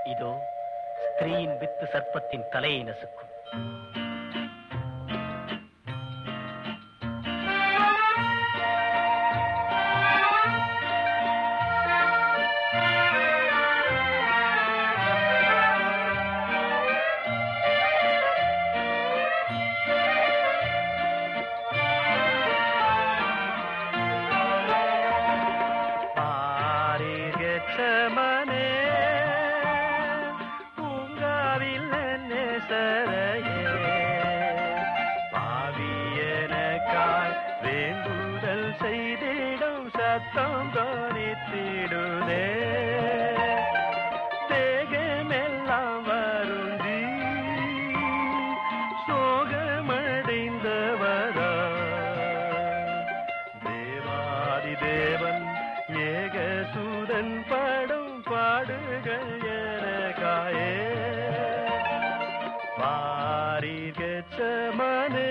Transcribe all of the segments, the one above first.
இதோ ஸ்திரீயின் வித்து சர்ப்பத்தின் தலையை நசுக்கும் பாரிகச்சமனே பூங்காவில் நேசரையே பாவியனக்காய் வேண்டுதல் செய்திடும் சத்தம் தோணித்திடுதே தேகமெல்லாம் வருந்தி சோகமடைந்தவரா தேவாதி தேவன் ஏகசூதன் படும் பாடுகள் எனக்காயே பாரிகச்சமனே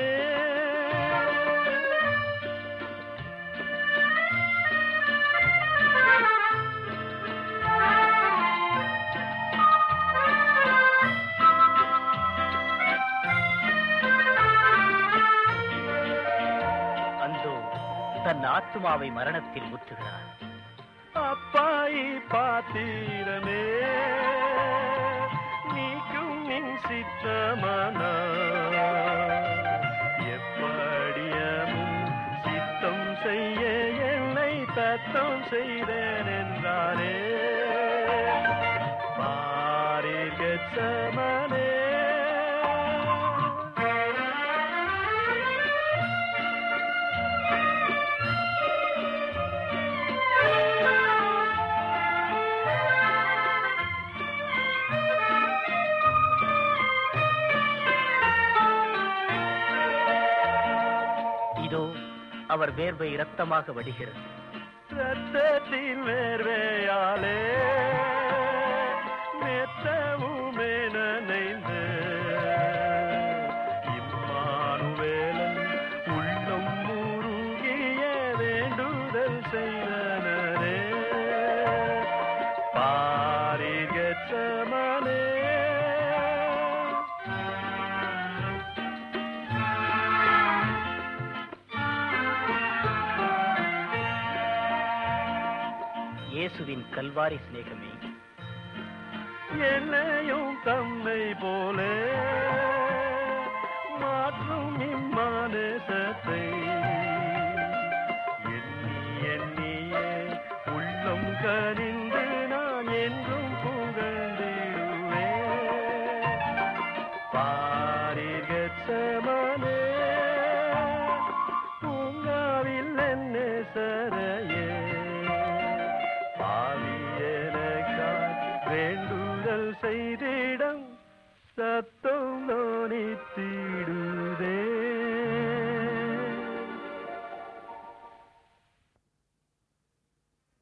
அந்தோ தன் ஆத்துமாவை மரணத்தில் முற்றுகிறார் அப்பாயி பாத்திரமே நீக்கும் நின் சித்தமானா எப்படியமும் சித்தம் செய்ய என்னை தத்தம் செய்தேன் என்றாரே பாரிகச்சமனே இதோ அவர் வேர்வை இரத்தமாக வடிகிறது ரத்தத்தின் வேர்வையாலே மெத்தவுமே நனைந்து இம்மானுவேலன் உள்ளம் முருகிய வேண்டுதல் செய்தனரே பாரிகச்சமனே இயேசுவின் கல்வாரி சிநேகமே என்னையும் தம்மை போல மாற்றும் இம்மானசத்தை எண்ணி எண்ணியே உள்ளம் கனிந்து நான் என்றும் புகழ்ந்திடுவேன் பாரிகச்சமனே பூங்காவில் என்ன சரையே பாவியனக்காய் வேண்டுதல் செய்திடம் சத்த